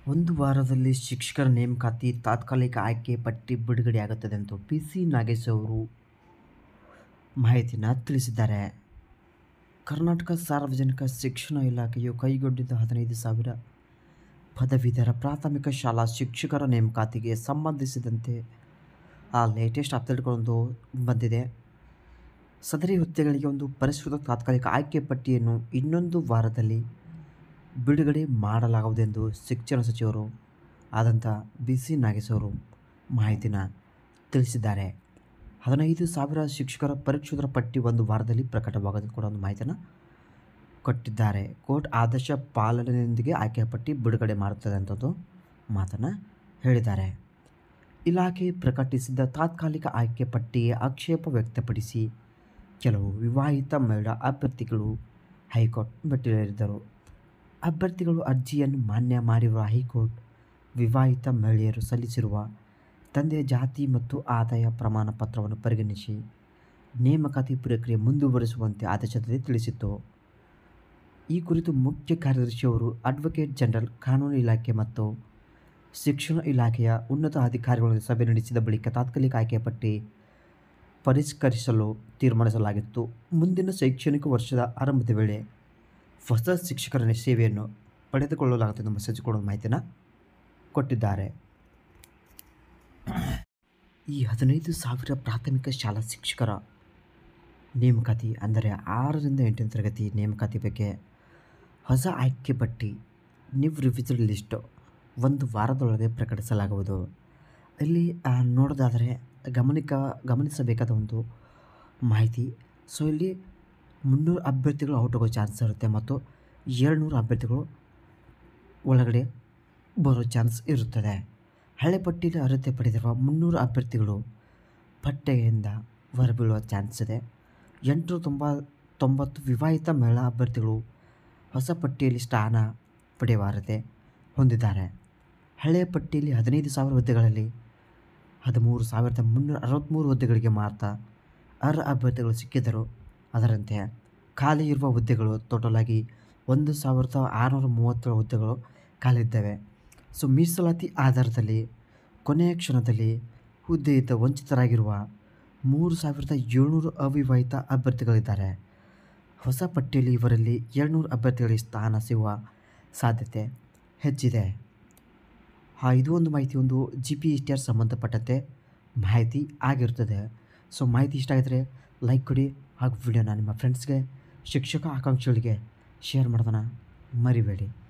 ಒಂದು ವಾರದಲ್ಲಿ ಶಿಕ್ಷಕರ ನೇಮಕಾತಿ ತಾತ್ಕಾಲಿಕ ಆಯ್ಕೆ ಪಟ್ಟಿ ಬಿಡುಗಡೆಯಾಗುತ್ತದೆ ಎಂದು ಪಿ ಸಿ ನಾಗೇಶ್ ಅವರು ಮಾಹಿತಿಯನ್ನು ತಿಳಿಸಿದ್ದಾರೆ ಕರ್ನಾಟಕ ಸಾರ್ವಜನಿಕ ಶಿಕ್ಷಣ ಇಲಾಖೆಯು ಕೈಗೊಂಡಿದ್ದ ಹದಿನೈದು ಸಾವಿರ ಪದವೀಧರ ಪ್ರಾಥಮಿಕ ಶಾಲಾ ಶಿಕ್ಷಕರ ನೇಮಕಾತಿಗೆ ಸಂಬಂಧಿಸಿದಂತೆ ಆ ಲೇಟೆಸ್ಟ್ ಅಪ್ಡೇಟ್ಗಳೊಂದು ಬಂದಿದೆ ಸದರಿ ಹುದ್ದೆಗಳಿಗೆ ಒಂದು ಪರಿಷ್ಕೃತ ತಾತ್ಕಾಲಿಕ ಆಯ್ಕೆ ಪಟ್ಟಿಯನ್ನು ಇನ್ನೊಂದು ವಾರದಲ್ಲಿ ಬಿಡುಗಡೆ ಮಾಡಲಾಗುವುದೆಂದು ಶಿಕ್ಷಣ ಸಚಿವರು ಆದಂಥ ಬಿ ಸಿ ನಾಗೇಶ್ ಅವರು ಮಾಹಿತಿನ ತಿಳಿಸಿದ್ದಾರೆ ಹದಿನೈದು ಸಾವಿರ ಶಿಕ್ಷಕರ ಪರಿಷ್ಕೃತ ಪಟ್ಟಿ ಒಂದು ವಾರದಲ್ಲಿ ಪ್ರಕಟವಾಗೋದು ಕೂಡ ಒಂದು ಮಾಹಿತಿಯನ್ನು ಕೊಟ್ಟಿದ್ದಾರೆ ಕೋರ್ಟ್ ಆದೇಶ ಪಾಲನೆಯೊಂದಿಗೆ ಆಯ್ಕೆ ಪಟ್ಟಿ ಬಿಡುಗಡೆ ಮಾಡುತ್ತದೆ ಅಂತದ್ದು ಮಾತನ್ನು ಹೇಳಿದ್ದಾರೆ ಇಲಾಖೆ ಪ್ರಕಟಿಸಿದ್ದ ತಾತ್ಕಾಲಿಕ ಆಯ್ಕೆ ಪಟ್ಟಿಗೆ ಆಕ್ಷೇಪ ವ್ಯಕ್ತಪಡಿಸಿ ಕೆಲವು ವಿವಾಹಿತ ಮಹಿಳಾ ಅಭ್ಯರ್ಥಿಗಳು ಹೈಕೋರ್ಟ್ ಮೆಟ್ಟಿಲೇರಿದ್ದರು ಅಭ್ಯರ್ಥಿಗಳು ಅರ್ಜಿಯನ್ನು ಮಾನ್ಯ ಮಾಡಿರುವ ಹೈಕೋರ್ಟ್ ವಿವಾಹಿತ ಮಹಿಳೆಯರು ಸಲ್ಲಿಸಿರುವ ತಂದೆಯ ಜಾತಿ ಮತ್ತು ಆದಾಯ ಪ್ರಮಾಣ ಪತ್ರವನ್ನು ಪರಿಗಣಿಸಿ ನೇಮಕಾತಿ ಪ್ರಕ್ರಿಯೆ ಮುಂದುವರಿಸುವಂತೆ ಆದೇಶದಲ್ಲಿ ತಿಳಿಸಿತ್ತು ಈ ಕುರಿತು ಮುಖ್ಯ ಕಾರ್ಯದರ್ಶಿಯವರು ಅಡ್ವೊಕೇಟ್ ಜನರಲ್ ಕಾನೂನು ಇಲಾಖೆ ಮತ್ತು ಶಿಕ್ಷಣ ಇಲಾಖೆಯ ಉನ್ನತ ಅಧಿಕಾರಿಗಳೊಂದಿಗೆ ಸಭೆ ನಡೆಸಿದ ಬಳಿಕ ತಾತ್ಕಾಲಿಕ ಆಯ್ಕೆ ಪಟ್ಟಿ ಪರಿಷ್ಕರಿಸಲು ತೀರ್ಮಾನಿಸಲಾಗಿತ್ತು ಮುಂದಿನ ಶೈಕ್ಷಣಿಕ ವರ್ಷದ ಆರಂಭದ ವೇಳೆ ಹೊಸ ಶಿಕ್ಷಕರ ಸೇವೆಯನ್ನು ಪಡೆದುಕೊಳ್ಳಲಾಗುತ್ತದೆ ಎಂಬ ಸಚಿವರು ಮಾಹಿತಿನ ಕೊಟ್ಟಿದ್ದಾರೆ ಈ ಹದಿನೈದು ಸಾವಿರ ಪ್ರಾಥಮಿಕ ಶಾಲಾ ಶಿಕ್ಷಕರ ನೇಮಕಾತಿ ಅಂದರೆ ಆರರಿಂದ ಎಂಟನೇ ತರಗತಿ ನೇಮಕಾತಿ ಬಗ್ಗೆ ಹೊಸ ಆಯ್ಕೆ ಪಟ್ಟಿ ನ್ಯೂ ರಿವಿಸ್ಡ್ ಲಿಸ್ಟ್ ಒಂದು ವಾರದೊಳಗೆ ಪ್ರಕಟಿಸಲಾಗುವುದು ಇಲ್ಲಿ ಆ, ನೋಡೋದಾದರೆ ಗಮನಿಕ ಗಮನಿಸಬೇಕಾದ ಒಂದು ಮಾಹಿತಿ ಸೊ ಇಲ್ಲಿ ಮುನ್ನೂರು ಅಭ್ಯರ್ಥಿಗಳು ಔಟ್ ಆಗೋ ಚಾನ್ಸ್ ಇರುತ್ತೆ ಮತ್ತು ಏಳ್ನೂರು ಅಭ್ಯರ್ಥಿಗಳು ಒಳಗಡೆ ಬರೋ ಚಾನ್ಸ್ ಇರುತ್ತದೆ ಹಳೆ ಪಟ್ಟಿಯಲ್ಲಿ ಅರ್ಹತೆ ಪಡೆದಿರುವ ಮುನ್ನೂರು ಅಭ್ಯರ್ಥಿಗಳು ಪಟ್ಟಿಯಿಂದ ಹೊರಬೀಳುವ ಚಾನ್ಸ್ ಇದೆ ಎಂಟುನೂರ ತೊಂಬ ತೊಂಬತ್ತು ವಿವಾಹಿತ ಮಹಿಳಾ ಅಭ್ಯರ್ಥಿಗಳು ಹೊಸ ಪಟ್ಟಿಯಲ್ಲಿ ಸ್ಥಾನ ಪಡೆಯುವ ಅರ್ಹತೆ ಹೊಂದಿದ್ದಾರೆ ಹಳೆಯ ಪಟ್ಟಿಯಲ್ಲಿ ಹದಿನೈದು ಸಾವಿರ ಹುದ್ದೆಗಳಲ್ಲಿ ಹದಿಮೂರು ಸಾವಿರದ ಮುನ್ನೂರ ಅರವತ್ತ್ಮೂರು ಹುದ್ದೆಗಳಿಗೆ ಮಾತ್ರ ಅರ್ಹ ಅಭ್ಯರ್ಥಿಗಳು ಸಿಕ್ಕಿದ್ದರು ಅದರಂತೆ ಖಾಲಿ ಇರುವ ಹುದ್ದೆಗಳು ಟೋಟಲಾಗಿ ಒಂದು ಸಾವಿರದ ಆರುನೂರ ಮೂವತ್ತೇಳು ಹುದ್ದೆಗಳು ಖಾಲಿ ಇದ್ದಾವೆ ಸೊ ಮೀಸಲಾತಿ ಆಧಾರದಲ್ಲಿ ಕೊನೆಯ ಕ್ಷಣದಲ್ಲಿ ಹುದ್ದೆಯಿಂದ ವಂಚಿತರಾಗಿರುವ ಮೂರು ಸಾವಿರದ ಏಳ್ನೂರು ಅವಿವಾಹಿತ ಅಭ್ಯರ್ಥಿಗಳಿದ್ದಾರೆ ಹೊಸ ಪಟ್ಟಿಯಲ್ಲಿ ಇವರಲ್ಲಿ ಏಳ್ನೂರು ಅಭ್ಯರ್ಥಿಗಳಿಗೆ ಸ್ಥಾನ ಸಿಗುವ ಸಾಧ್ಯತೆ ಹೆಚ್ಚಿದೆ ಹಾಂ ಇದು ಒಂದು ಮಾಹಿತಿ ಒಂದು G P S T R ಸಂಬಂಧಪಟ್ಟಂತೆ ಮಾಹಿತಿ ಆಗಿರ್ತದೆ ಸೊ ಮಾಹಿತಿ ಇಷ್ಟ ಆಗಿದ್ರೆ ಲೈಕ್ ಕೊಡಿ ಹಾಗೂ ವಿಡಿಯೋನ ನಿಮ್ಮ ಫ್ರೆಂಡ್ಸ್ಗೆ ಶಿಕ್ಷಕ ಆಕಾಂಕ್ಷಿಗಳಿಗೆ ಶೇರ್ ಮಾಡೋದನ್ನು ಮರಿಬೇಡಿ